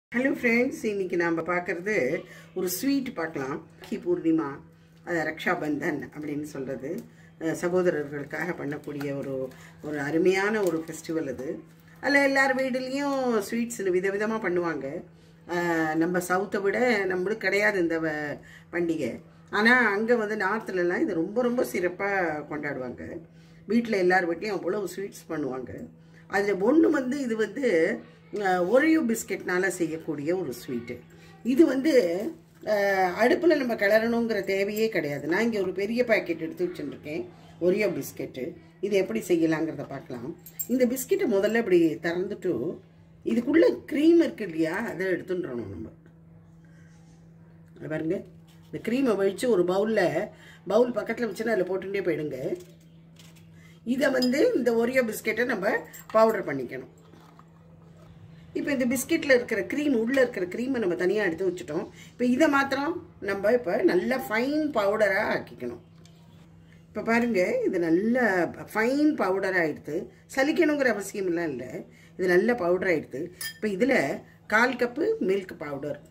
hello friends இன்னைக்கு நாம் பார்க்குறது ஒரு ஸ்வீட் பார்க்கலாம் கி பூர்ணிமா அது ரக்ஷாபந்தன் அப்படின்னு சொல்கிறது சகோதரர்களுக்காக பண்ணக்கூடிய ஒரு ஒரு அருமையான ஒரு ஃபெஸ்டிவல் அது அதில் எல்லார் வீடுலேயும் ஸ்வீட்ஸ் விதவிதமாக பண்ணுவாங்க அஹ், நம்ம சவுத்தை விட நம்மளுக்கு கிடையாது இந்த வ- பண்டிகை ஆனால் அங்கே வந்து நார்த்துலலாம் இது ரொம்ப ரொம்ப சிறப்பாக கொண்டாடுவாங்க வீட்டில் எல்லார் வீட்லேயும் அவ்வளோ ஸ்வீட்ஸ் பண்ணுவாங்க அதில் ஒன்று வந்து இது வந்து ஒரியோ பிஸ்கெட்னால செய்யக்கூடிய ஒரு ஸ்வீட்டு இது வந்து அடுப்பில் நம்ம கிளறணுங்கிற தேவையே கிடையாது நான் இங்கே ஒரு பெரிய பாக்கெட் எடுத்து வச்சுருக்கேன் ஒரியோ பிஸ்கெட்டு இது எப்படி செய்யலாங்கிறத பார்க்கலாம் இந்த பிஸ்கெட்டை முதல்ல இப்படி திறந்துட்டு இதுக்குள்ளே க்ரீம் இருக்கு இல்லையா அதை எடுத்துன்றணும் நம்ம அது பாருங்க இந்த க்ரீமை வச்சு ஒரு பவுலில் பவுல் பக்கத்தில் வச்சுன்னா அதில் போட்டுட்டே போயிடுங்க இதை வந்து இந்த ஒரியோ பிஸ்கெட்டை நம்ம பவுடர் பண்ணிக்கணும் இப்போ இந்த பிஸ்கெட்டில் இருக்கிற க்ரீம் உள்ளே இருக்கிற க்ரீமை நம்ம தனியாக எடுத்து வச்சுட்டோம் இப்போ இதை மாத்திரம் நம்ம இப்போ நல்லா ஃபைன் பவுடராக ஆக்கிக்கணும் இப்போ பாருங்க இது நல்ல ஃபைன் பவுடர் ஆகிடுது சலிக்கணுங்கிற அவசியம்லாம் இல்லை இது நல்ல பவுடர் ஆகிடுது இப்போ இதில் கால் கப்பு மில்க் பவுடர்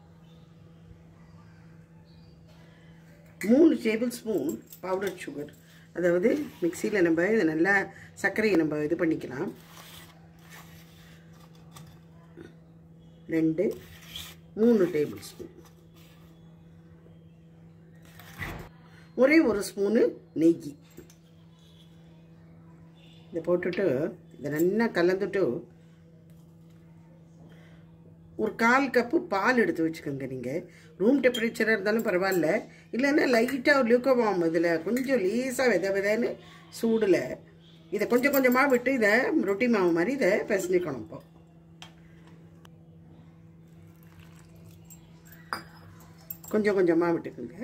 மூணு டேபிள் ஸ்பூன் பவுடர் சுகர் அதாவது மிக்சியில் நம்ம இதை நல்லா சர்க்கரையை நம்ம இது பண்ணிக்கலாம் ரெண்டு மூணு டேபிள் ஸ்பூன் ஒரே ஒரு ஸ்பூனு நெய் இதை போட்டுட்டு இதை நல்லா கலந்துட்டு ஒரு கால் கப்பு பால் எடுத்து வச்சுக்கோங்க நீங்கள் ரூம் டெம்பரேச்சராக இருந்தாலும் பரவாயில்ல இல்லைன்னா லைட்டாக லியூக்கவாம் இதில் கொஞ்சம் லேசாக வித விதன்னு சூடில் இதை கொஞ்சம் கொஞ்சமாக விட்டு இதை ரொட்டி மாவு மாதிரி இதை பிசைஞ்சிக்கணும் இப்போ கொஞ்சம் கொஞ்சமாக விட்டுக்குங்க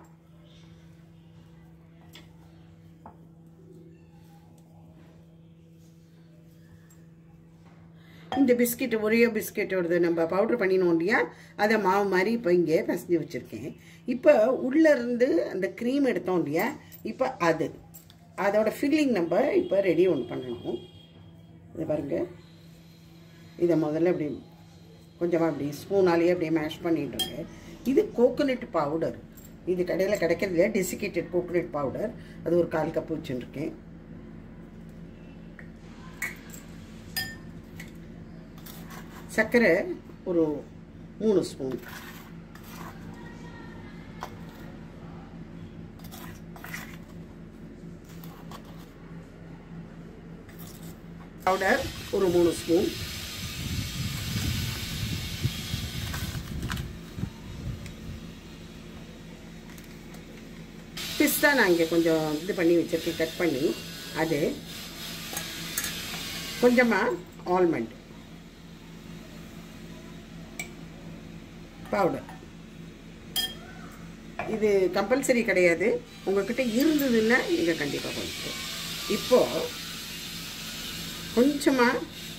இந்த பிஸ்கெட் ஒரே பிஸ்கெட்டோடது நம்ம பவுடர் பண்ணினோம் இல்லையா அதை மாவு மாதிரி இப்போ இங்கே பிசைஞ்சு வச்சுருக்கேன் இப்போ உள்ளே இருந்து அந்த க்ரீம் எடுத்தோம் இல்லையா இப்போ அது அதோட ஃபில்லிங் நம்ம இப்போ ரெடி ஒன்று பண்ணணும் இதை பாருங்க இதை முதல்ல இப்படி கொஞ்சமாக அப்படி ஸ்பூனாலேயே அப்படியே மேஷ் பண்ணிட்டுருங்க இது கோகோனட் பவுடர் இது கடையில் கிடைக்கிறது இல்லையா டெசிகேட்டட் கோகோனட் பவுடர் அது ஒரு கால் கப்பு வச்சுருக்கேன் சர்க்கரை ஒரு மூணு ஸ்பூன் பவுடர் ஒரு மூணு ஸ்பூன் பிஸ்தா நான் இங்கே கொஞ்சம் இது பண்ணி வச்சுருக்கேன் கட் பண்ணி அது கொஞ்சமாக ஆல்மண்ட் பவுடர் இது கம்பல்சரி கிடையாது உங்ககிட்ட இருந்ததுன்னா நீங்கள் கண்டிப்பாக பண்ணிக்கலாம் இப்போது கொஞ்சமாக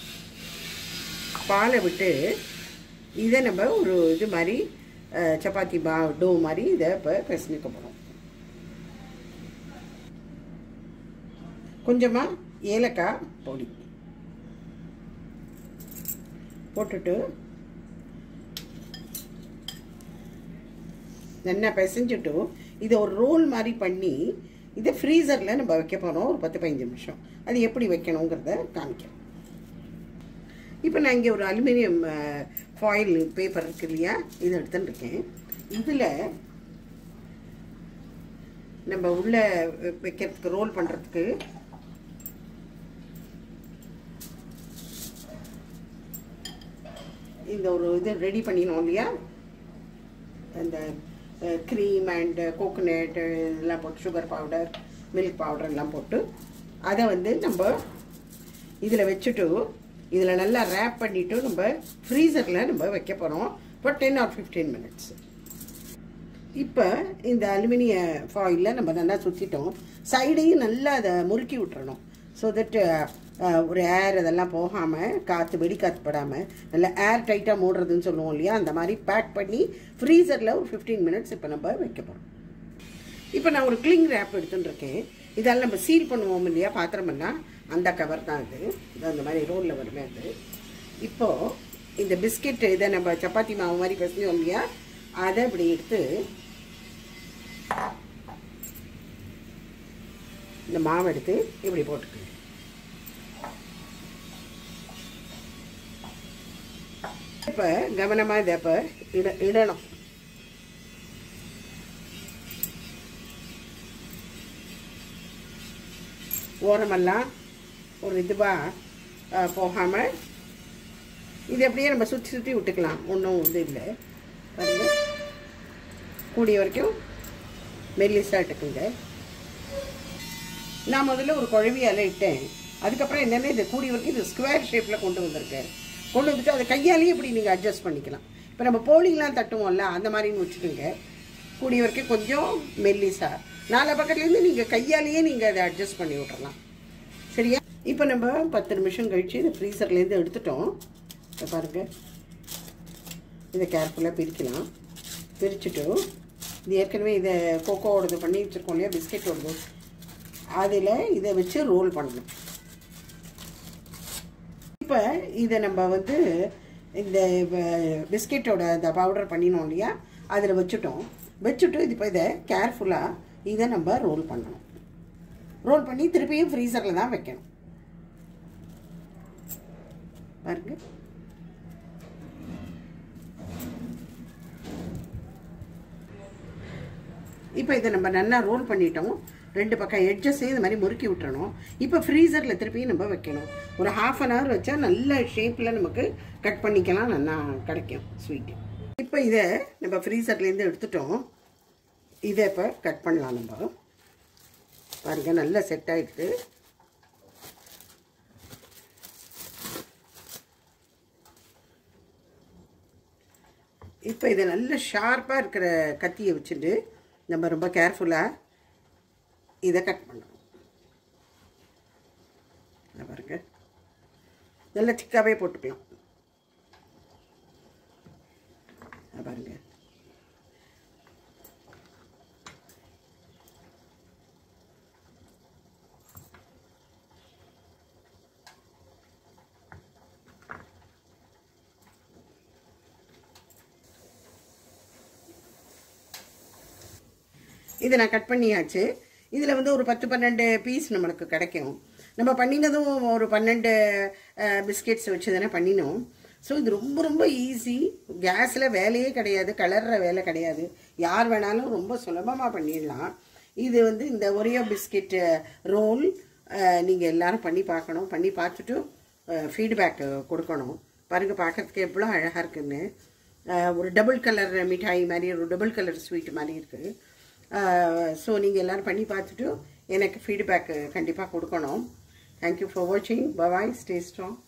பாலை விட்டு இதை நம்ம ஒரு இது மாதிரி அஹ், சப்பாத்தி பா டோ மாதிரி இதை இப்போ பிசைஞ்சிக்க போகிறோம் கொஞ்சமாக ஏலக்காய் பொடி போட்டுட்டு நல்லா பிசைஞ்சிட்டு இதை ஒரு ரோல் மாதிரி பண்ணி இதை ஃப்ரீசரில் நம்ம வைக்க போகிறோம் ஒரு பத்து பதினஞ்சு நிமிஷம் அது எப்படி வைக்கணுங்கிறத காமிக்கிறேன் இப்போ நான் இங்கே ஒரு அலுமினியம் ஃபாயில் பேப்பர் இருக்கு இல்லையா இதை எடுத்துன்னு இருக்கேன் இதில் நம்ம உள்ள வைக்கிறதுக்கு ரோல் பண்ணுறதுக்கு இந்த ஒரு இது ரெடி பண்ணினோம் இல்லையா அந்த க்ரீம் அண்ட் கோகோனட் இதெல்லாம் போட்டு சுகர் பவுடர் மில்க் பவுடர் எல்லாம் போட்டு அதை வந்து நம்ம இதில் வச்சுட்டு இதில் நல்லா ரேப் பண்ணிவிட்டு நம்ம ஃப்ரீசரில் நம்ம வைக்க போகிறோம் for ten or fifteen minutes இப்போ இந்த அலுமினிய ஃபாயிலில் நம்ம நல்லா சுற்றிட்டோம் சைடையும் நல்லா அதை முறுக்கி விட்டுறணும் ஸோ தட் ஒரு ஏர் அதெல்லாம் போகாமல் காற்று வெடி காற்று படாமல் நல்லா ஏர் டைட்டாக மூடுறதுன்னு சொல்லுவோம் இல்லையா அந்த மாதிரி பேக் பண்ணி ஃப்ரீசரில் ஒரு ஃபிஃப்டீன் மினிட்ஸ் இப்போ நம்ம வைக்க போகிறோம் இப்போ நான் ஒரு கிளிங் ரேப் எடுத்துட்டு இருக்கேன் இதெல்லாம் நம்ம சீல் பண்ணுவோம் இல்லையா பாத்திரமெல்லாம் அந்த கவர் தான் இது இது அந்த மாதிரி ரோலில் வருமே அது இப்போது இந்த பிஸ்கெட் இதை நம்ம சப்பாத்தி மாவு மாதிரி பசஞ்சோம் இல்லையா அதை இப்படி எடுத்து இந்த மாவு எடுத்து இப்படி போட்டுக்கணும் இப்போ கவனமாக இதை இப்போ இட இடணும் ஓரமெல்லாம் ஒரு இதுவாக போகாமல் இது அப்படியே நம்ம சுற்றி சுற்றி விட்டுக்கலாம் ஒன்றும் இது இல்லை பாருங்க கூடிய வரைக்கும் மெல்லிஸாக இட்டுக்குங்க நான் முதல்ல ஒரு குழவியால் இட்டேன் அதுக்கப்புறம் என்னென்ன இது கூடிய வரைக்கும் இது ஸ்கொயர் ஷேப்பில் கொண்டு வந்திருக்கேன் கொண்டு வந்துட்டு அதை கையாலேயே இப்படி நீங்கள் அட்ஜஸ்ட் பண்ணிக்கலாம் இப்போ நம்ம போலிலாம் தட்டுவோம்ல அந்த மாதிரின்னு வச்சுக்கோங்க கூடிய வரைக்கும் கொஞ்சம் மெல்லிஸா நாலா பக்கத்துலேருந்து நீங்கள் கையாலேயே நீங்கள் அதை அட்ஜஸ்ட் பண்ணி விட்றலாம் சரியா இப்போ நம்ம பத்து நிமிஷம் கழித்து இந்த ஃப்ரீசர்லேருந்து எடுத்துட்டோம் இதை பாருங்கள் இதை கேர்ஃபுல்லாக பிரிக்கலாம் பிரிச்சுட்டு இது ஏற்கனவே இதை கோகோவோடது பண்ணி வச்சுருக்கோம் இல்லையா பிஸ்கெட்டோடது அதில் இதை வச்சு ரோல் பண்ணணும் இப்போ இதை நம்ம வந்து இந்த பிஸ்கெட்டோட இந்த பவுடர் பண்ணினோம் இல்லையா அதில் வச்சுட்டோம் வச்சுட்டு இது இப்போ இதை கேர்ஃபுல்லாக இதை நம்ம ரோல் பண்ணணும் ரோல் பண்ணி திருப்பியும் ஃப்ரீசரில் தான் வைக்கணும் பாருங்க இப்போ இதை நம்ம நல்லா ரோல் பண்ணிட்டோம் ரெண்டு பக்கம் எட்ஜஸையும் இது மாதிரி முறுக்கி விட்டுறணும் இப்போ ஃப்ரீசரில் திருப்பியும் நம்ம வைக்கணும் ஒரு ஹாஃப் அன் ஹவர் வச்சா நல்ல ஷேப்பில் நமக்கு கட் பண்ணிக்கலாம் நல்லா கிடைக்கும் ஸ்வீட்டு இப்போ இதை நம்ம ஃப்ரீசர்லேருந்து எடுத்துட்டோம் இதை இப்போ கட் பண்ணலாம் நம்ம பாருங்க நல்லா செட் ஆயிடுது இப்போ இதை நல்ல ஷார்ப்பாக இருக்கிற கத்தியை வச்சுட்டு நம்ம ரொம்ப கேர்ஃபுல்லாக இதை கட் பண்ணணும் இதை பாருங்க நல்ல திக்காகவே போட்டுக்கலாம் இதை பாருங்க இதை நான் கட் பண்ணியாச்சு இதில் வந்து ஒரு பத்து பன்னெண்டு பீஸ் நம்மளுக்கு கிடைக்கும் நம்ம பண்ணினதும் ஒரு பன்னெண்டு பிஸ்கெட்ஸ் வச்சு தானே பண்ணினோம் ஸோ இது ரொம்ப ரொம்ப ஈஸி கேஸில் வேலையே கிடையாது கலர்ற வேலை கிடையாது யார் வேணாலும் ரொம்ப சுலபமாக பண்ணிடலாம் இது வந்து இந்த ஒரியோ பிஸ்கெட் ரோல் நீங்கள் எல்லாரும் பண்ணி பார்க்கணும் பண்ணி பார்த்துட்டு ஃபீட்பேக் கொடுக்கணும் பாருங்கள் பார்க்கறதுக்கு எவ்வளோ அழகாக இருக்குன்னு அஹ், ஒரு டபுள் கலர் மிட்டாய் மாதிரி ஒரு டபுள் கலர் ஸ்வீட் மாதிரி இருக்குது ஸோ நீங்கள் எல்லோரும் பண்ணி பார்த்துட்டு எனக்கு ஃபீட்பேக் கண்டிப்பாக கொடுக்கணும் தேங்க்யூ ஃபார் வாட்சிங் பவாய் ஸ்டே ஸ்ட்ராங்